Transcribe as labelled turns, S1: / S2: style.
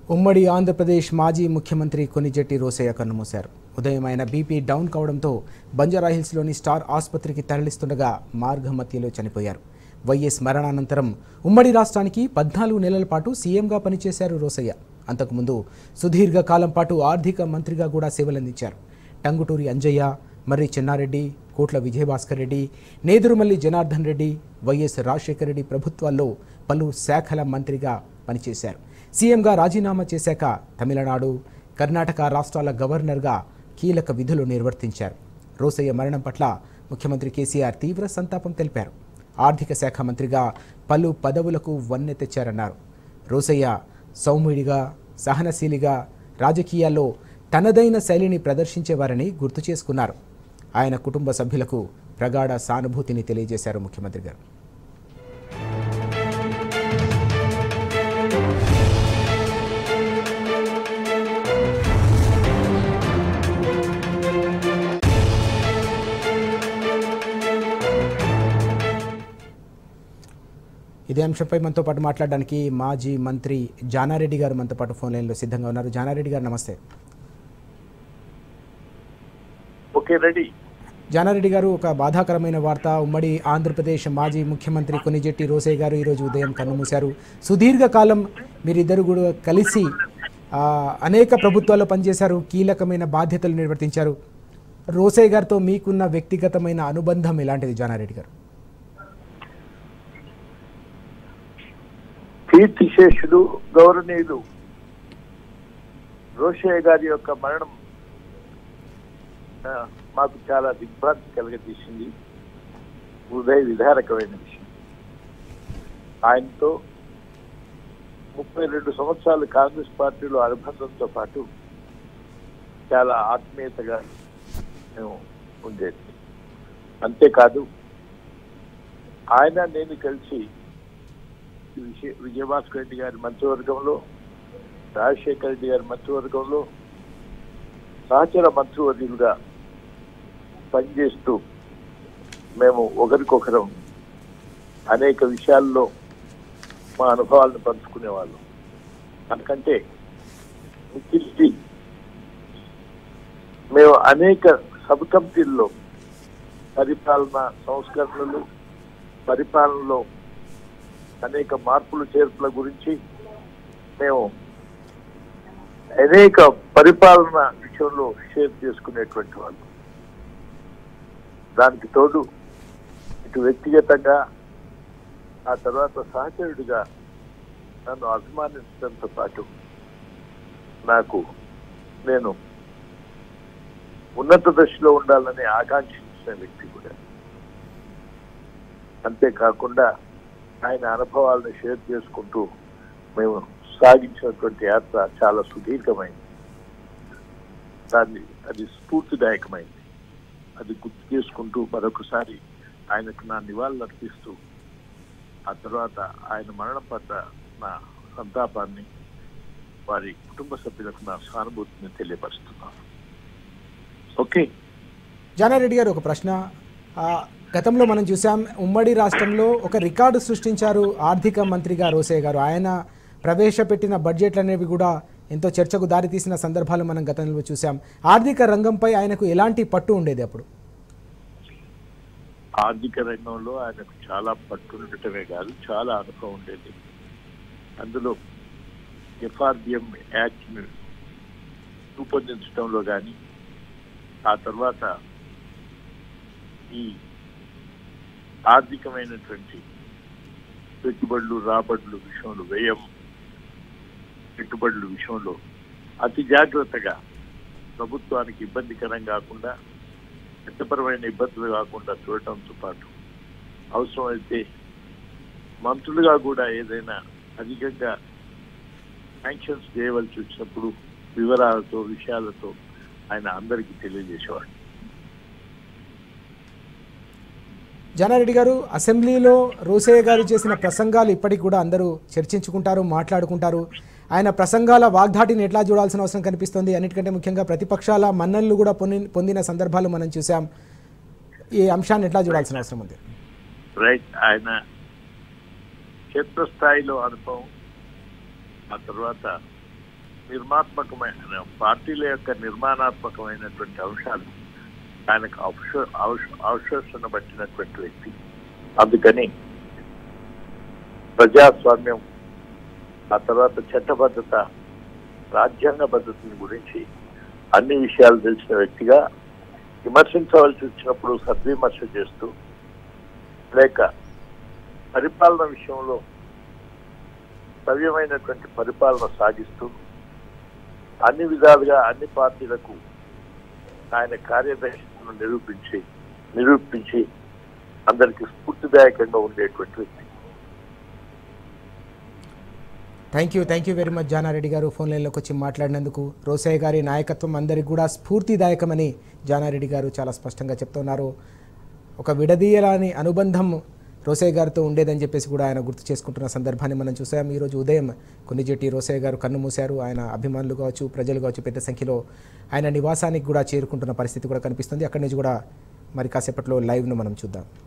S1: ఉమ్మడి ఆంధ్రప్రదేశ్ మాజీ ముఖ్యమంత్రి కొనిజెట్టి రోసయ్య కన్నుమూశారు ఉదయం ఆయన బీపీ డౌన్ కావడంతో బంజారాహిల్స్లోని స్టార్ ఆసుపత్రికి తరలిస్తుండగా మార్గమధ్యలో చనిపోయారు వైఎస్ మరణానంతరం ఉమ్మడి రాష్ట్రానికి పద్నాలుగు నెలల పాటు సీఎంగా పనిచేశారు రోసయ్య అంతకుముందు సుదీర్ఘ కాలం పాటు ఆర్థిక మంత్రిగా కూడా సేవలందించారు టంగుటూరి అంజయ్య మర్రి చెన్నారెడ్డి కోట్ల విజయభాస్కర్ రెడ్డి నేదురుమల్లి జనార్దన్ రెడ్డి వైఎస్ రాజశేఖర రెడ్డి ప్రభుత్వాల్లో పలు శాఖల మంత్రిగా పనిచేశారు సీఎంగా రాజీనామా చేశాక తమిళనాడు కర్ణాటక రాష్ట్రాల గవర్నర్గా కీలక విధులు నిర్వర్తించారు రోసయ్య మరణం పట్ల ముఖ్యమంత్రి కేసీఆర్ తీవ్ర సంతాపం తెలిపారు ఆర్థిక శాఖ మంత్రిగా పలు పదవులకు వన్నె తెచ్చారన్నారు రోసయ్య సౌమ్యుడిగా సహనశీలిగా రాజకీయాల్లో తనదైన శైలిని ప్రదర్శించేవారని గుర్తు చేసుకున్నారు ఆయన కుటుంబ సభ్యులకు ప్రగాఢ సానుభూతిని తెలియజేశారు ముఖ్యమంత్రి గారు ఇదే అంశంపై మనతో పాటు మాట్లాడడానికి మాజీ మంత్రి జానారెడ్డి గారు మనతో పాటు ఫోన్ లైన్లో సిద్ధంగా ఉన్నారు జానారెడ్డి గారు నమస్తే
S2: ఓకే రెడీ
S1: జానారెడ్డి గారు ఒక బాధాకరమైన వార్త ఉమ్మడి ఆంధ్రప్రదేశ్ మాజీ ముఖ్యమంత్రి కొనిజెట్టి రోసయ్య గారు ఈరోజు ఉదయం కన్నుమూశారు సుదీర్ఘకాలం మీరిద్దరు కూడా కలిసి ఆ, అనేక ప్రభుత్వాల్లో పనిచేశారు కీలకమైన బాధ్యతలు నిర్వర్తించారు రోసయ్య గారితో మీకున్న వ్యక్తిగతమైన అనుబంధం ఎలాంటిది జానారెడ్డి గారు
S2: కీర్తిశేషులు గౌరవనీయులు రోషయ్య గారి యొక్క మరణం ఆ, మాకు చాలా దిగ్భ్రాంతి కలగజేసింది హృదయ విధారకమైన విషయం ఆయనతో ముప్పై రెండు సంవత్సరాలు కాంగ్రెస్ పార్టీలో అనుబంధంతో పాటు చాలా ఆత్మీయతగా మేము ఉండేది అంతేకాదు ఆయన నేను కలిసి విజయ విజయభాస్కర్ రెడ్డి గారి మంత్రివర్గంలో రాజశేఖర రెడ్డి గారి మంత్రివర్గంలో సహచర మంత్రివర్యులుగా పనిచేస్తూ మేము ఒకరికొకరం అనేక విషయాల్లో మా అనుభవాలను పంచుకునేవాళ్ళం అందుకంటే ముఖ్యంగా మేము అనేక సబ్ కమిటీల్లో పరిపాలన సంస్కరణలు పరిపాలనలో అనేక మార్పులు చేర్పుల గురించి మేము అనేక పరిపాలన విషయంలో షేర్ చేసుకునేటువంటి వాళ్ళు దానికి తోడు ఇటు వ్యక్తిగతంగా ఆ తర్వాత సహచరుడిగా నన్ను అభిమానించడంతో పాటు నాకు నేను ఉన్నత దశలో ఉండాలని ఆకాంక్షించిన వ్యక్తి కూడా అంతేకాకుండా ఆయన అనుభవాలను షేర్ చేసుకుంటూ మేము సాగించినటువంటి యాత్ర చాలా సుదీర్ఘమైంది దాన్ని అది స్ఫూర్తిదాయకమైంది అది గుర్తు చేసుకుంటూ మరొకసారి ఆయనకు నా నివాళులు అర్పిస్తూ ఆ తర్వాత ఆయన మరణం పట్ల నా సంతాపాన్ని వారి కుటుంబ సభ్యులకు నా సానుభూతిని తెలియపరుస్తున్నాను ఓకే
S1: జానారెడ్డి గారు ఒక ప్రశ్న ఆ, గతంలో మనం చూసాం ఉమ్మడి రాష్ట్రంలో ఒక రికార్డు సృష్టించారు ఆర్థిక మంత్రిగా రోసయ్య గారు ఆయన ప్రవేశపెట్టిన బడ్జెట్లు అనేవి కూడా ఎంతో చర్చకు దారితీసిన సందర్భాలు మనం గతంలో చూసాం ఆర్థిక రంగంపై ఆయనకు ఎలాంటి పట్టు ఉండేది అప్పుడు
S2: ఆర్థిక రంగంలో ఆయనకు చాలా పట్టుండటమే కాదు చాలా అనుభవం ఉండేది అందులో ఎఫ్ఆర్బిఎం యాక్ట్ రూపొందించడంలో కానీ ఆ తర్వాత ఈ ఆర్థికమైనటువంటి పెట్టుబడులు రాబడులు విషయంలో వ్యయం పెట్టుబడుల విషయంలో అతి జాగ్రత్తగా ప్రభుత్వానికి ఇబ్బందికరం కాకుండా చట్టపరమైన ఇబ్బందులు కాకుండా చూడటంతో పాటు అవసరమైతే మంత్రులుగా కూడా ఏదైనా అధికంగా శాంక్షన్స్ చేయవలసి వచ్చినప్పుడు వివరాలతో విషయాలతో ఆయన అందరికీ తెలియజేసేవాడు
S1: జానారెడ్డి గారు అసెంబ్లీలో రోసయ్య గారు చేసిన ప్రసంగాలు ఇప్పటికి కూడా అందరూ చర్చించుకుంటారు మాట్లాడుకుంటారు ఆయన ప్రసంగాల వాగ్దాటిని ఎట్లా చూడాల్సిన అవసరం కనిపిస్తుంది అన్నిటికంటే ముఖ్యంగా ప్రతిపక్షాల మన్ననలు కూడా పొంది పొందిన సందర్భాలు మనం చూసాం ఈ అంశాన్ని ఎట్లా చూడాల్సిన అవసరం ఉంది
S2: రైట్ ఆయన క్షేత్రస్థాయిలో అనుభవం ఆ తర్వాత నిర్మాత్మకమైన పార్టీల యొక్క నిర్మాణాత్మకమైనటువంటి అంశాలు ఆయనకు అవస అవస- అవసరతను పట్టినటువంటి వ్యక్తి అందుకని ప్రజాస్వామ్యం ఆ తర్వాత చట్టబద్ధత రాజ్యాంగ పద్ధతిని గురించి అన్ని విషయాలు తెలిసిన వ్యక్తిగా విమర్శించవలసి వచ్చినప్పుడు సద్విమర్శ చేస్తూ లేక పరిపాలన విషయంలో సవ్యమైనటువంటి పరిపాలన సాగిస్తూ అన్ని విధాలుగా అన్ని పార్టీలకు ఆయన కార్యదర్శిత్వం నిరూపించి నిరూపించి అందరికి స్ఫూర్తిదాయకంగా ఉండేటువంటి వ్యక్తి
S1: thank you thank you very much Janareddy గారు ఫోన్ లైన్లోకి వచ్చి మాట్లాడినందుకు రోసయ్య గారి నాయకత్వం అందరికి కూడా స్ఫూర్తిదాయకమని జానారెడ్డి గారు చాలా స్పష్టంగా చెప్తున్నారు ఒక విడదీయరాని అనుబంధం రోసయ్య గారితో ఉండేదని చెప్పేసి కూడా ఆయన గుర్తు చేసుకుంటున్న సందర్భాన్ని మనం చూసాం ఈరోజు ఉదయం కొన్నిజెట్టి రోసయ్య గారు కన్ను మూశారు ఆయన అభిమానులు కావచ్చు ప్రజలు కావచ్చు పెద్ద సంఖ్యలో ఆయన నివాసానికి కూడా చేరుకుంటున్న పరిస్థితి కూడా కనిపిస్తుంది అక్కడి నుంచి కూడా మరి కాసేపట్లో లైవ్ను మనం చూద్దాం